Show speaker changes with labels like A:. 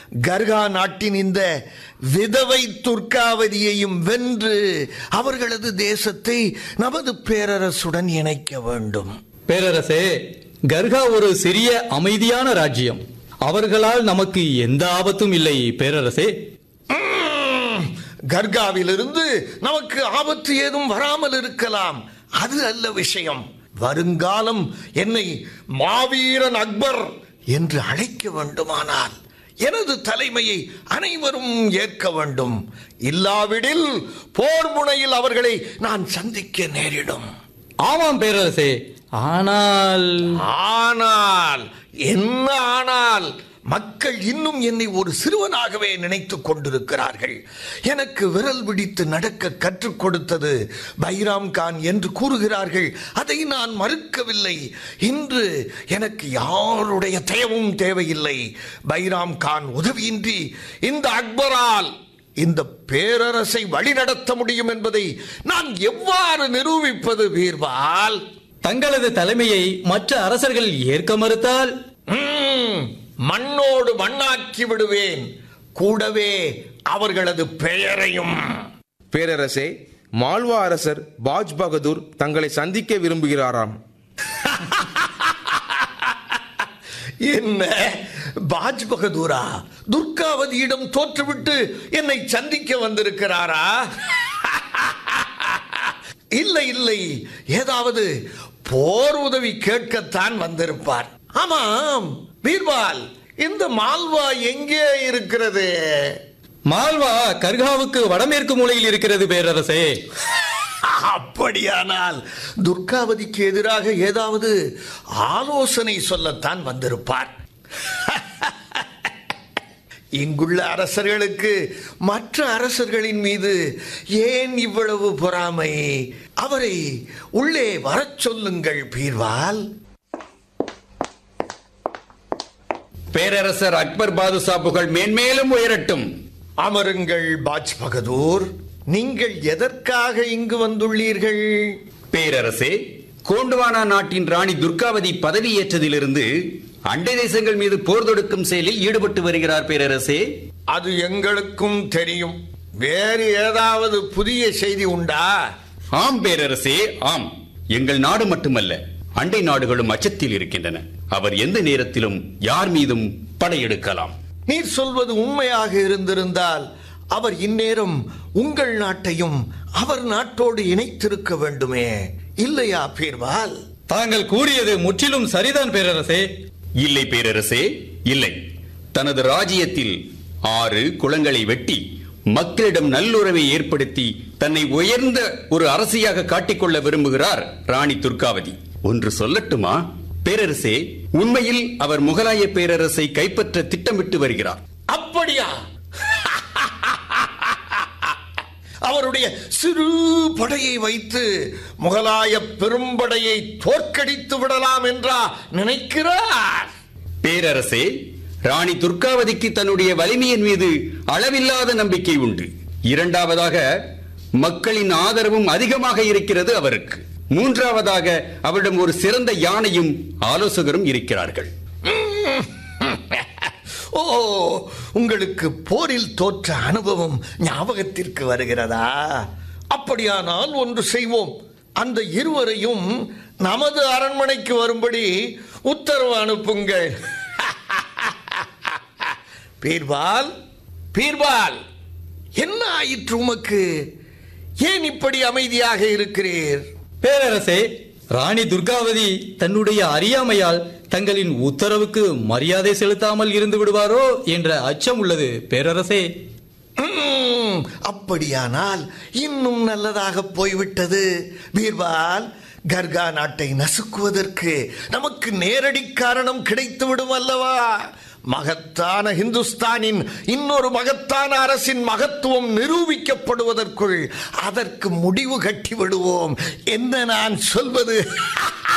A: கர்கா நாட்டின் இந்த விதவை துர்க்காவதியையும் வென்று அவர்களது தேசத்தை நமது பேரரசுடன் இணைக்க வேண்டும்
B: பேரரசே கர்கா ஒரு சிறிய அமைதியான ராஜ்யம் அவர்களால் நமக்கு எந்த ஆபத்தும் இல்லை பேரரசே
A: உம், கர்காவிலிருந்து நமக்கு ஆபத்து ஏதும் வராமல் இருக்கலாம் அது அல்ல விஷயம் வருங்காலம் என்னை மாவீரன் அக்பர் என்று அழைக்க வேண்டுமானால் எனது தலைமையை அனைவரும் ஏற்க வேண்டும் இல்லாவிடில் போர் முனையில் அவர்களை நான் சந்திக்க நேரிடும்
B: ஆமாம் பேரரசே ஆனால்
A: ஆனால் என்ன ஆனால் மக்கள் இன்னும் என்னை ஒரு சிறுவனாகவே நினைத்துக் கொண்டிருக்கிறார்கள் எனக்கு விரல் பிடித்து நடக்க கற்றுக் கொடுத்தது பைராம் கான் என்று கூறுகிறார்கள் அதை நான் மறுக்கவில்லை இன்று எனக்கு யாருடைய தயவும் தேவையில்லை பைராம் கான் உதவியின்றி இந்த அக்பரால் இந்த பேரரசை வழிநடத்த முடியும் என்பதை நான் எவ்வாறு நிரூபிப்பது பீர்பால்
B: தங்களது தலைமையை மற்ற அரசர்கள் ஏற்க மறுத்தால்
A: ம், மண்ணோடு மண்ணாக்கி விடுவேன் கூடவே அவர்களது பெயரையும்
C: பேரரசே மால்வா அரசர் பாஜ் பகதூர் தங்களை சந்திக்க விரும்புகிறாராம்
A: என்ன பாஜ் பகதூரா துர்காவதியிடம் தோற்றுவிட்டு என்னை சந்திக்க வந்திருக்கிறாரா இல்லை இல்லை ஏதாவது போர் உதவி கேட்கத்தான் வந்திருப்பார் ஆமாம் பீர்பால் இந்த மால்வா எங்கே இருக்கிறது
B: மால்வா கர்காவுக்கு வடமேற்கு மூலையில் இருக்கிறது பேரரசே
A: அப்படியானால் துர்காவதிக்கு எதிராக ஏதாவது ஆலோசனை சொல்லத்தான் வந்திருப்பார் இங்குள்ள அரசர்களுக்கு மற்ற அரசர்களின் மீது ஏன் இவ்வளவு பொறாமை அவரை உள்ளே வரச் சொல்லுங்கள் பீர்வால்
D: பேரரசர் அக்பர் பாதுஷா புகழ் மேன்மேலும் உயரட்டும்
A: அமருங்கள் பாஜ் பகதூர் நீங்கள் எதற்காக இங்கு வந்துள்ளீர்கள்
D: பேரரசே கோண்டுவானா நாட்டின் ராணி துர்காவதி பதவியேற்றதிலிருந்து அண்டை தேசங்கள் மீது போர் தொடுக்கும் செயலில் ஈடுபட்டு வருகிறார் பேரரசே
A: அது எங்களுக்கும் தெரியும் வேறு ஏதாவது புதிய செய்தி உண்டா
D: ஆம் பேரரசே ஆம் எங்கள் நாடு மட்டுமல்ல அண்டை நாடுகளும் அச்சத்தில் இருக்கின்றன அவர் எந்த நேரத்திலும் யார் மீதும் படையெடுக்கலாம்
A: நீர் சொல்வது உண்மையாக இருந்திருந்தால் அவர் இந்நேரம் உங்கள் நாட்டையும் அவர் நாட்டோடு இணைத்திருக்க வேண்டுமே இல்லையா பீர்வால்
B: தாங்கள் கூறியது முற்றிலும் சரிதான் பேரரசே
D: இல்லை பேரரசே இல்லை தனது ராஜ்யத்தில் ஆறு குளங்களை வெட்டி மக்களிடம் நல்லுறவை ஏற்படுத்தி தன்னை உயர்ந்த ஒரு அரசியாக காட்டிக்கொள்ள விரும்புகிறார் ராணி துர்காவதி ஒன்று சொல்லட்டுமா பேரரசே உண்மையில் அவர் முகலாய பேரரசை கைப்பற்ற திட்டமிட்டு வருகிறார்
A: அப்படியா அவருடைய சிறு படையை வைத்து முகலாய பெரும்படையை தோற்கடித்து விடலாம் என்றா நினைக்கிறார்
D: பேரரசே ராணி துர்காவதிக்கு தன்னுடைய வலிமையின் மீது அளவில்லாத நம்பிக்கை உண்டு இரண்டாவதாக மக்களின் ஆதரவும் அதிகமாக இருக்கிறது அவருக்கு மூன்றாவதாக அவரிடம் ஒரு சிறந்த யானையும் ஆலோசகரும் இருக்கிறார்கள்
A: ஓ உங்களுக்கு போரில் தோற்ற அனுபவம் ஞாபகத்திற்கு வருகிறதா அப்படியானால் ஒன்று செய்வோம் அந்த இருவரையும் நமது அரண்மனைக்கு வரும்படி உத்தரவு அனுப்புங்கள் பீர்பால் பீர்பால் என்ன ஆயிற்று உமக்கு ஏன் இப்படி அமைதியாக இருக்கிறீர்
B: பேரரசே ராணி துர்காவதி தன்னுடைய அறியாமையால் தங்களின் உத்தரவுக்கு மரியாதை செலுத்தாமல் இருந்து விடுவாரோ என்ற அச்சம் உள்ளது பேரரசே
A: ம், அப்படியானால் இன்னும் நல்லதாக போய்விட்டது பீர்பால் கர்கா நாட்டை நசுக்குவதற்கு நமக்கு நேரடி காரணம் கிடைத்து விடும் அல்லவா மகத்தான ஹிந்துஸ்தானின் இன்னொரு மகத்தான அரசின் மகத்துவம் நிரூபிக்கப்படுவதற்குள் அதற்கு முடிவு கட்டி விடுவோம் என்ன நான் சொல்வது